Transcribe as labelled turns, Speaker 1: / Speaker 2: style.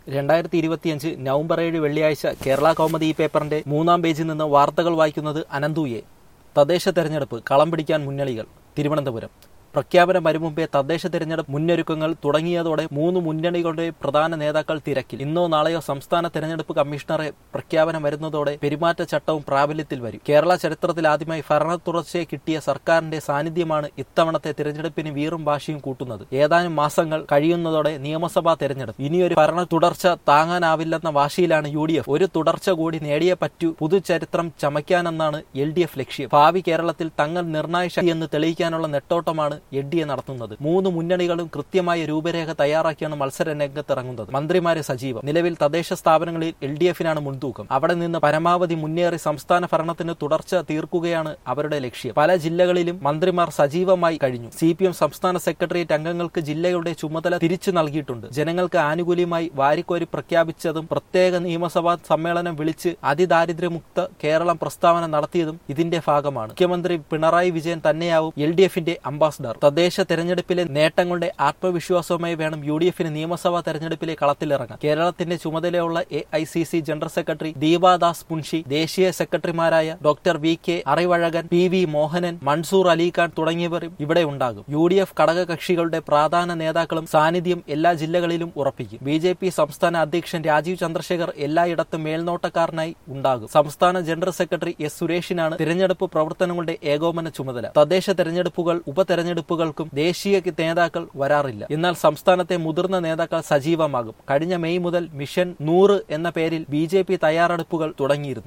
Speaker 1: രണ്ടായിരത്തി ഇരുപത്തിയഞ്ച് നവംബർ ഏഴ് വെള്ളിയാഴ്ച കേരള കൗമുദി ഈ പേപ്പറിന്റെ മൂന്നാം പേജിൽ നിന്ന് വാർത്തകൾ വായിക്കുന്നത് അനന്തുയെ തദ്ദേശ തെരഞ്ഞെടുപ്പ് കളം പിടിക്കാൻ മുന്നണികൾ തിരുവനന്തപുരം പ്രഖ്യാപനം വരും മുമ്പേ തദ്ദേശ തെരഞ്ഞെടുപ്പ് മുന്നൊരുക്കങ്ങൾ തുടങ്ങിയതോടെ മൂന്ന് മുന്നണികളുടെ പ്രധാന നേതാക്കൾ തിരക്കിൽ ഇന്നോ നാളെയോ സംസ്ഥാന തെരഞ്ഞെടുപ്പ് കമ്മീഷണറെ പ്രഖ്യാപനം വരുന്നതോടെ പെരുമാറ്റച്ചട്ടവും പ്രാബല്യത്തിൽ വരും കേരള ചരിത്രത്തിൽ ആദ്യമായി ഭരണ തുടർച്ചയെ കിട്ടിയ സർക്കാരിന്റെ സാന്നിധ്യമാണ് ഇത്തവണത്തെ തെരഞ്ഞെടുപ്പിന് വീറും വാശിയും കൂട്ടുന്നത് ഏതാനും മാസങ്ങൾ കഴിയുന്നതോടെ നിയമസഭാ തെരഞ്ഞെടുപ്പ് ഇനിയൊരു ഭരണ തുടർച്ച താങ്ങാനാവില്ലെന്ന വാശിയിലാണ് യു ഡി എഫ് ഒരു തുടർച്ച കൂടി നേടിയേ പറ്റൂ പുതുചരിത്രം ചമയ്ക്കാനെന്നാണ് എൽ ഡി എഫ് ലക്ഷ്യം ഭാവി കേരളത്തിൽ തങ്ങൾ നിർണായക ശക്തി എന്ന് തെളിയിക്കാനുള്ള നെട്ടോട്ടമാണ് എൻ ഡി എ നടത്തുന്നത് മൂന്ന് മുന്നണികളും കൃത്യമായ രൂപരേഖ തയ്യാറാക്കിയാണ് മത്സര രംഗത്തിറങ്ങുന്നത് മന്ത്രിമാരെ സജീവം നിലവിൽ തദ്ദേശ സ്ഥാപനങ്ങളിൽ എൽ ഡി എഫിനാണ് മുൻതൂക്കം അവിടെ നിന്ന് പരമാവധി മുന്നേറി സംസ്ഥാന ഭരണത്തിന് തുടർച്ച തീർക്കുകയാണ് അവരുടെ ലക്ഷ്യം പല ജില്ലകളിലും മന്ത്രിമാർ സജീവമായി കഴിഞ്ഞു സി പി എം സംസ്ഥാന സെക്രട്ടേറിയറ്റ് അംഗങ്ങൾക്ക് ജില്ലയുടെ ചുമതല തിരിച്ചു നൽകിയിട്ടുണ്ട് ജനങ്ങൾക്ക് ആനുകൂല്യമായി വാരിക്കോരി പ്രഖ്യാപിച്ചതും പ്രത്യേക നിയമസഭാ സമ്മേളനം വിളിച്ച് അതിദാരിദ്ര്യമുക്ത കേരളം പ്രസ്താവന നടത്തിയതും ഇതിന്റെ ഭാഗമാണ് മുഖ്യമന്ത്രി പിണറായി വിജയൻ തന്നെയാവും എൽ ഡി എഫിന്റെ അംബാസഡർ തദ്ദേശ തെരഞ്ഞെടുപ്പിലെ നേട്ടങ്ങളുടെ ആത്മവിശ്വാസവുമായി വേണം യു ഡി എഫിന് നിയമസഭാ തെരഞ്ഞെടുപ്പിലെ കളത്തിലിറങ്ങാൻ കേരളത്തിന്റെ ചുമതലയുള്ള A I C C general secretary Deepa Das Munshi ദേശീയ സെക്രട്ടറിമാരായ doctor V K Arivazhagan P V Mohanan Mansoor Ali Khan തുടങ്ങിയവരും ഇവിടെ ഉണ്ടാകും യു ഡി എഫ് ഘടകകക്ഷികളുടെ പ്രാധാന നേതാക്കളും സാന്നിധ്യം എല്ലാ ജില്ലകളിലും ഉറപ്പിക്കും ബി ജെ പി സംസ്ഥാന അധ്യക്ഷൻ രാജീവ് ചന്ദ്രശേഖർ എല്ലായിടത്തും മേൽനോട്ടക്കാരനായി ഉണ്ടാകും സംസ്ഥാന ജനറൽ സെക്രട്ടറി എസ് സുരേഷിനാണ് തിരഞ്ഞെടുപ്പ് പ്രവർത്തനങ്ങളുടെ ഏകോപന ചുമതല തദ്ദേശ തെരഞ്ഞെടുപ്പുകൾ ഉപതെരഞ്ഞെടുപ്പുകൾക്കും ദേശീയ നേതാക്കൾ വരാറില്ല എന്നാൽ സംസ്ഥാനത്തെ മുതിർന്ന നേതാക്കൾ സജീവമാകും കഴിഞ്ഞ മെയ് മുതൽ മിഷൻ നൂറ് എന്ന പേരിൽ ബി തയ്യാറെടുപ്പുകൾ തുടങ്ങിയിരുന്നു